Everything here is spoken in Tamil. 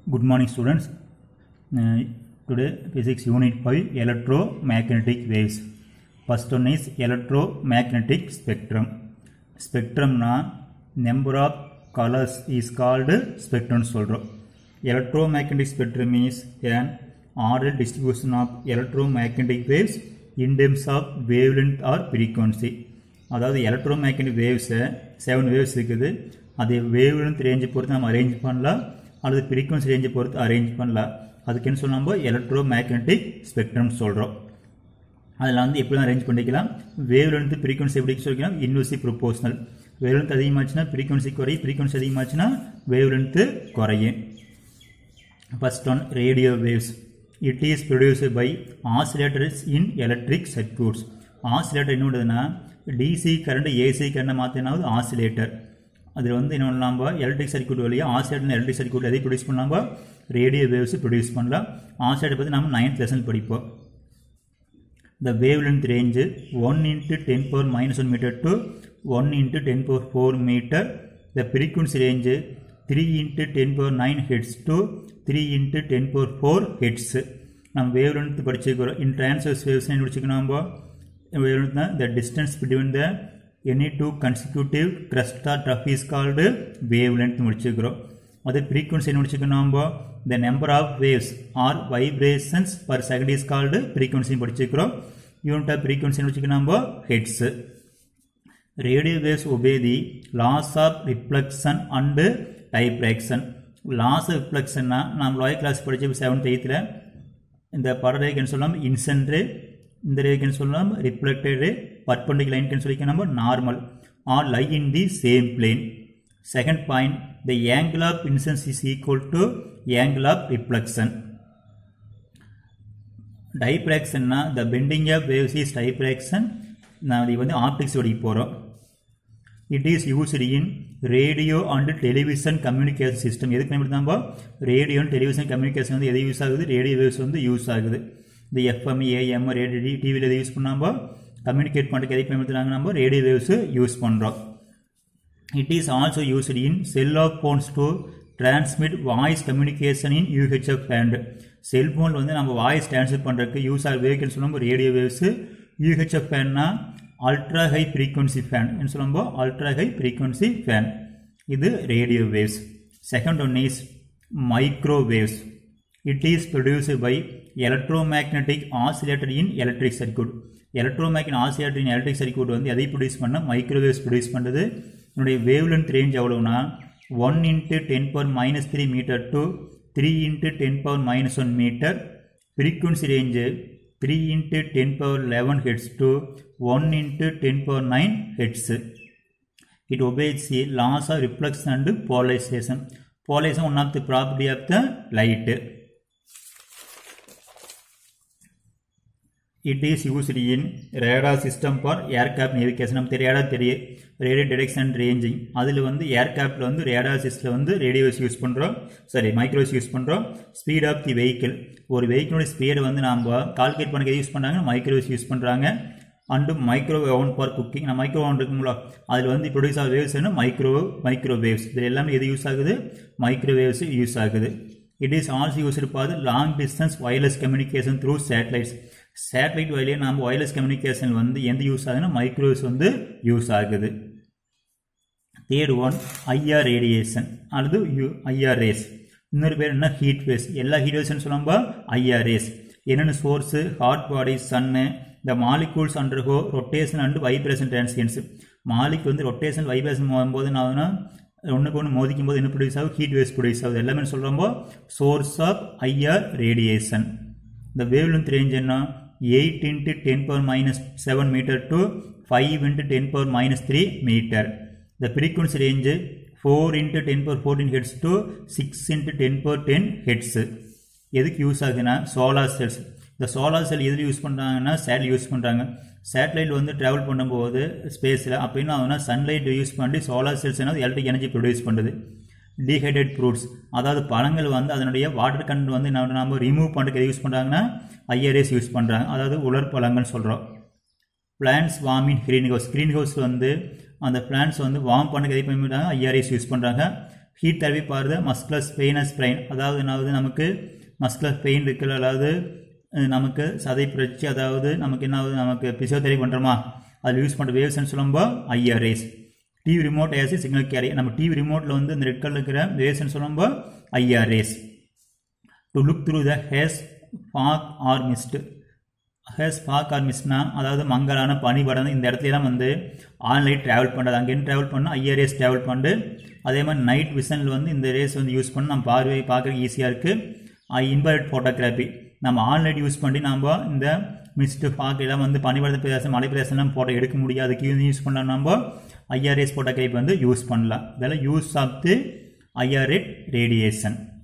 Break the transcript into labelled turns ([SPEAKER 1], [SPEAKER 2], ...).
[SPEAKER 1] Good morning, students. Uh, today, physics unit 5 electromagnetic waves. First one is electromagnetic spectrum. Spectrum na number of colors is called spectrum சொல்றோம் electromagnetic spectrum is an ordered distribution of electromagnetic waves in terms of wavelength or frequency அதாவது எலக்ட்ரோமேக்னட்டிக் வேவ்ஸை செவன் வேவ்ஸ் இருக்குது அது வேவ் லென்த் ரேஞ்சை பொறுத்து நம்ம அரேஞ்ச் பண்ணலாம் அல்லது ஃப்ரீக்வன்சி ரேஞ்சை பொறுத்து அரேஞ்ச் பண்ணலாம் அதுக்கு என்ன சொல்லலாம் நம்ம எலக்ட்ரோ மேக்னட்டிக் ஸ்பெக்ட்ரம் சொல்கிறோம் அதில் வந்து எப்படி அரேஞ்ச் பண்ணிக்கலாம் வேவ் லென்த் ஃப்ரீக்வன்சி எப்படி சொல்லிக்கலாம் இன்வெர்சி ப்ரொபோஷனல் வேவ் லென்த் அதிகமாச்சுன்னா ஃப்ரீக்வன்சி குறையும் ஃப்ரீக்வன்சி அதிகமாச்சுன்னா வேவ் லென்த்து குறையும் first one radio waves it is produced by oscillators in electric circuits oscillator என்னோடதுன்னா டிசி கரண்ட் ஏசி கரண்டை மாற்றினாவது ஆசிலேட்டர் அதில் வந்து என்ன பண்ணலாம் எலக்ட்ரிக் சர்க்யூட் வழியாக ஆசிலேட்டர் எலக்ட்ரிக் சர்க்யூட் எதை ப்ரொடியூஸ் பண்ணலாம் ரேடியோ வேவ்ஸ் ப்ரொடியூஸ் பண்ணலாம் ஆசிலேட்டர் பற்றி நம்ம நைன்த் லெசன் படிப்போம் the wavelength range 1 into 10 power minus 1 meter to 1 into 10 power 4 meter. The frequency range 3 into 10 power 9 hertz to 3 into 10 power 4 hertz. நம்ம வேவ்லென்த் படிச்சிருக்கிறோம் இன் டிரான்ஸ்வர்ஸ் வேவ்ஸ் என்ன படிச்சுக்கணும் நம்ம wavelength the distance between the any two consecutive crest or trough is called wavelength முடிச்சிருக்கிறோம் அது ஃப்ரீக்வன்சி என்ன முடிச்சுக்கணும் நம்ம the number of waves or vibrations per second is called frequency படிச்சிருக்கிறோம் யூனிட் ஆஃப் ஃப்ரீக்வன்சி முடிச்சுக்கணும் நம்ம hertz radio waves obey the laws of reflection and diffraction laws of ரிஃப்ளெக்ஷன்னா நம்ம லோயர் கிளாஸ் படித்த செவன்த் எயித்தில் இந்த படரேக்குன்னு சொல்லலாம் இன்சென்ட்ரு இந்த ரேக்குன்னு சொல்லலாம் ரிஃப்ளெக்டடு பர்பண்டிக் லைனுக்குன்னு சொல்லிக்க நம்ம normal or lie in the same plane Second point, the angle of incidence is equal to angle of reflection. Diffraction the bending of waves is diffraction. நான் இது வந்து ஆப்டிக்ஸ் வழி போகிறோம் it is used in radio and television communication system எதுக்கு பயன்படுத்தாம்போ ரேடியோ அண்ட் டெலிவிஷன் கம்யூனிகேஷன் வந்து எது யூஸ் ஆகுது ரேடியோ வேவ்ஸ் வந்து யூஸ் ஆகுது இந்த எஃப்எம் ஏஎம் ரேடியோ டிவியில் எது யூஸ் பண்ணாம்போ கம்யூனிகேட் பண்ணுறதுக்கு எதை பயன்படுத்துகிறாங்க நம்ம ரேடியோ வேவ்ஸ் யூஸ் பண்ணுறோம் It is also used in cell phones to transmit voice communication in UHF band. செல்ஃபோனில் வந்து நம்ம வாய்ஸ் டிரான்ஸ்மிட் பண்ணுறதுக்கு யூஸ் ஆக வேவ்க்குன்னு சொல்லும்போது ரேடியோ வேவ்ஸு யூஹெச்எஃப் ஃபேன்னா அல்ட்ரா ஹை ஃப்ரீக்வன்சி ஃபேன் என்ன சொல்லும்போது அல்ட்ரா ஹை ஃப்ரீக்வன்சி ஃபேன் இது radio waves second one is microwaves it is produced by electromagnetic oscillator in electric circuit electromagnet oscillator in electric circuit வந்து எதை ப்ரொடியூஸ் பண்ண மைக்ரோவேவ்ஸ் ப்ரொடியூஸ் பண்ணுறது என்னுடைய வேவ் லென்த் ரேஞ்ச் எவ்வளோனா one into ten power minus three metre to three into ten power minus one metre frequency range three into ten power eleven hertz to one into ten power nine hertz it obeys the laws of reflection and polarisation polarisation one of the property of the light it is used in radar system for aircraft navigation நமக்கு ரேடார் தெரியும் ரேடியோ டிடெக்ஷன் ரேஞ்சிங் அதில் வந்து ஏர்கிராஃப்டில் வந்து ரேடார் சிஸ்டில் வந்து ரேடியோஸ் யூஸ் பண்ணுறோம் சாரி மைக்ரோஸ் யூஸ் பண்ணுறோம் ஸ்பீட் ஆஃப் தி வெஹிக்கிள் ஒரு வெஹிக்கிளோட ஸ்பீடை வந்து நம்ம கால்குலேட் பண்ண யூஸ் பண்ணுறாங்க மைக்ரோவேவ்ஸ் யூஸ் பண்ணுறாங்க and micro oven for cooking நான் மைக்ரோ ஓவன் இருக்குங்களா அதில் வந்து ப்ரொடியூஸ் ஆக வேவ்ஸ் என்ன மைக்ரோ மைக்ரோவேவ்ஸ் இதில் எல்லாமே எது யூஸ் ஆகுது மைக்ரோவேவ்ஸ் யூஸ் ஆகுது இட் இஸ் ஆல்சோ யூஸ்டு பார்த்து long distance wireless communication through satellites satellite வழியே நம்ம ஒயர்லெஸ் கம்யூனிகேஷன் வந்து எந்த யூஸ் ஆகுதுன்னா மைக்ரோவேவ்ஸ் வந்து யூஸ் ஆகுது தேர்ட் ஒன் ஐஆர் ரேடியேஷன் அல்லது யூ ஐஆர் ரேஸ் இன்னொரு பேர் என்ன ஹீட் வேஸ் எல்லா ஹீட் வேஸ்ன்னு சொல்லும்போது ஐஆர் ரேஸ் என்னென்ன சோர்ஸு ஹாட் பாடி சன்னு இந்த molecules undergo rotation and vibration transitions மாலிக் வந்து ரொட்டேஷன் வைப்ரேஷன் போகும்போது நான் ஒன்றுக்கு ஒன்று மோதிக்கும் போது என்ன ப்ரொடியூஸ் ஆகும் ஹீட் வேவ்ஸ் ப்ரொடியூஸ் ஆகுது எல்லாமே சொல்கிறோம்போ சோர்ஸ் ஆஃப் ஐஆர் ரேடியேஷன் இந்த வேவ் லென்த் ரேஞ்ச் என்ன eight into ten power minus seven metre to five into ten power minus three metre இந்த frequency range four into ten power fourteen hertz to six into ten power ten hertz எதுக்கு யூஸ் ஆகுதுன்னா சோலார் செல்ஸ் இந்த சோலார் செல் எதில் யூஸ் பண்ணுறாங்கன்னா சேட்டலைட் யூஸ் பண்ணுறாங்க சேட்டலைட் வந்து ட்ராவல் பண்ணும்போது ஸ்பேஸில் அப்படின்னு ஆகுனா சன்லைட் யூஸ் பண்ணி சோலார் செல்ஸ் என்ன எலக்ட்ரிக் எனர்ஜி ப்ரொடியூஸ் பண்ணுது டீஹைட்ரேட் ஃப்ரூட்ஸ் அதாவது பழங்கள் வந்து அதனுடைய வாட்டர் கண்ட் வந்து நம்ம ரிமூவ் பண்ணுறதுக்கு யூஸ் பண்ணுறாங்கன்னா ஐஆர்எஸ் யூஸ் பண்ணுறாங்க அதாவது உலர் பழங்கள்னு சொல்கிறோம் plants warm in green house green house வந்து அந்த பிளான்ஸ் வந்து வார்ம் பண்ணுறதுக்கு எதை பயன்படுறாங்க ஐஆர்எஸ் யூஸ் பண்ணுறாங்க ஹீட் தெரப்பி பாருது மஸ்குலர் ஸ்பெயினஸ் பிரெயின் அதாவது என்னாவது நமக்கு மஸ்குலர் பெயின் இருக்குல்ல அதாவது அஹ், நமக்கு சதை புரட்சி அதாவது நமக்கு என்ன ஆகுது நமக்கு பிசியோதெரப்பி பண்ணுறோமா அதில் யூஸ் பண்ணுற வேவ்ஸ்னு சொல்லும்போது IRs TV remote AC signal carry நம்ம டிவி ரிமோட்டில் வந்து இந்த ரெட் கலர் இருக்கிற வேவ்ஸ்னு சொல்லும்போது IRs to look through the haze fog or mist haze fog or மிஸ்ட்னா அதாவது மங்கலான பனி படம் இந்த இடத்துலலாம் வந்து ஆன்லைன் ட்ராவல் பண்ணுறது அங்கேருந்து ட்ராவல் பண்ண ஐஆர்ஏஸ் ட்ராவல் பண்ணிட்டு அதே மாதிரி நைட் விஷனில் வந்து இந்த ரேஸ் வந்து யூஸ் பண்ணி நம்ம பார்வை பார்க்குறதுக்கு ஈஸியாக இருக்குது இன்வெர்ட் ஃபோட்டோகிராஃபி நம்ம ஆன்லைன் யூஸ் பண்ணி நம்ம இந்த மிஸ்ட் ஃபாக் எல்லாம் வந்து பனிபடத்த பிரதேசம் மலை பிரதேசம்லாம் ஃபோட்டோ எடுக்க முடியாது அதுக்கு யூஸ் பண்ணலாம் நம்ம ஐஆர்எஸ் ஃபோட்டோகிராஃபி வந்து யூஸ் பண்ணலாம் இதெல்லாம் use of the infrared radiation